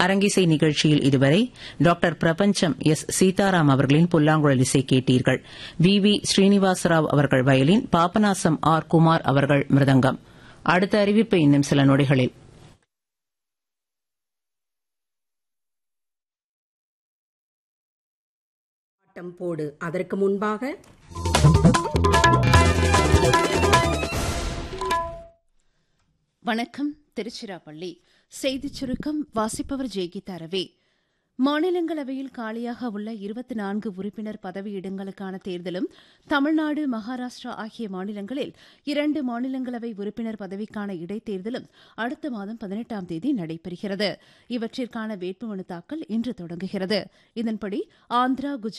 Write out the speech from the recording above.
அரங்கிசை நிகழ்ச்சியில் இதுவரை டாக்டர் பிரபஞ்சம் எஸ் சீதாராம் அவர்களின் புல்லாங்குழல் இசை கேட்டீர்கள் வி வி ஸ்ரீனிவாசராவ் அவர்கள் வயலின் பாபநாசம் ஆர் குமார் அவர்கள் மிருதங்கம் அடுத்த அறிவிப்பு இன்னும் சில நொடிகளில் ஆட்டம் போடு அதற்கு முன்பாக வணக்கம் திருச்சிராப்பள்ளி செய்திச் சுருக்கம் வாசிப்பவர் ஜெய்கீதா ரவி மாநிலங்களவையில் காலியாக உள்ள இருபத்தி நான்கு உறுப்பினர் பதவியிடங்களுக்கான தேர்தலும் தமிழ்நாடு மகாராஷ்டிரா ஆகிய மாநிலங்களில் இரண்டு மாநிலங்களவை உறுப்பினர் பதவிக்கான இடைத்தேர்தலும் அடுத்த மாதம் பதினெட்டாம் தேதி நடைபெறுகிறது இவற்றிற்கான வேட்புமனு தாக்கல் இன்று தொடங்குகிறது இதன்படி ஆந்திரா குஜராத்